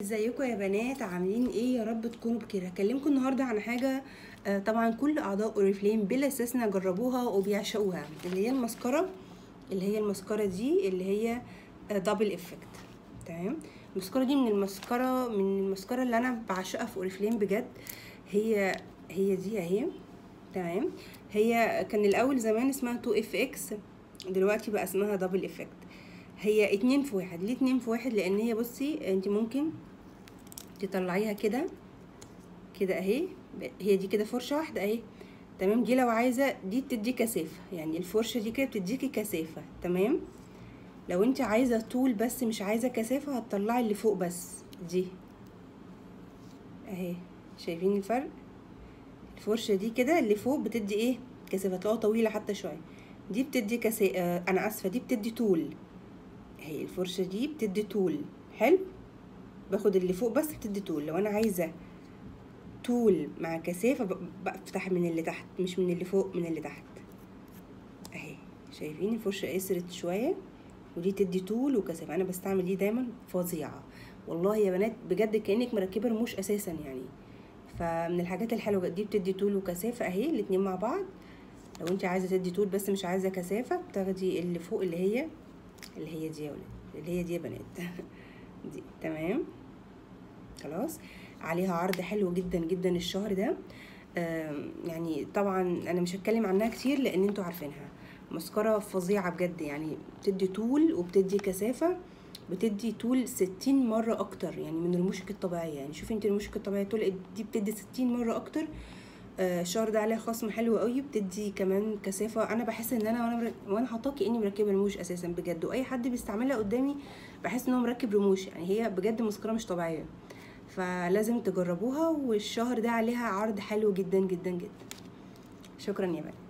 ازيكم يا بنات عاملين ايه يا رب تكونوا بخير هكلمكم النهارده عن حاجه آه، طبعا كل اعضاء اوريفليم بلا استثناء جربوها وبيعشقوها اللي هي المسكره اللي هي المسكره دي اللي هي دبل افكت تمام المسكره دي من المسكره من المسكره اللي انا بعشقها في اوريفليم بجد هي هي دي اهي تمام هي كان الاول زمان اسمها 2 اف اكس دلوقتي بقى اسمها دبل افكت هي اتنين في واحد ليه اتنين في واحد لان هي بصي انت ممكن تطلعيها كده كده اهي هي دي كده فرشه واحده اهي تمام دي لو عايزه دي بتدي كثافه يعني الفرشه دي كده بتديكي كثافه تمام لو انت عايزه طول بس مش عايزه كثافه هتطلعي اللي فوق بس دي اهي شايفين الفرق الفرشه دي كده اللي فوق بتدي ايه كثافه تلاقوها طويله حتى شويه دي بتدي كثافه آه انا اسفه دي بتدي طول اهي الفرشه دي بتدي طول حلو باخد اللي فوق بس بتدي طول لو انا عايزه طول مع كثافه بفتح من اللي تحت مش من اللي فوق من اللي تحت اهي شايفين الفرشه قصرت شويه ودي تدي طول وكثافه انا بستعمل دي دايما فظيعه والله يا بنات بجد كانك مركبه رموش اساسا يعني فمن الحاجات الحلوه دي بتدي طول وكثافه اهي الاتنين مع بعض لو انت عايزه تدي طول بس مش عايزه كثافه بتاخدي اللي فوق اللي هي اللي هي دي يا ولاد اللي هي دي يا بنات دي تمام خلاص عليها عرض حلو جدا جدا الشهر ده يعني طبعا انا مش هتكلم عنها كتير لان انتوا عارفينها مسكرة فظيعة بجد يعني بتدي طول وبتدي كثافة بتدي طول ستين مرة أكتر يعني من رموشك الطبيعية يعني شوفي انت رموشك الطبيعية طول دي بتدي ستين مرة أكتر الشهر ده عليها خصم حلو قوي بتدي كمان كثافه انا بحس ان انا وانا وانا حاطاه كاني مركبه رموش اساسا بجد واي حد بيستعملها قدامي بحس ان هو مركب رموش يعني هي بجد مسكره مش طبيعيه فلازم تجربوها والشهر ده عليها عرض حلو جدا جدا جدا شكرا يا بنات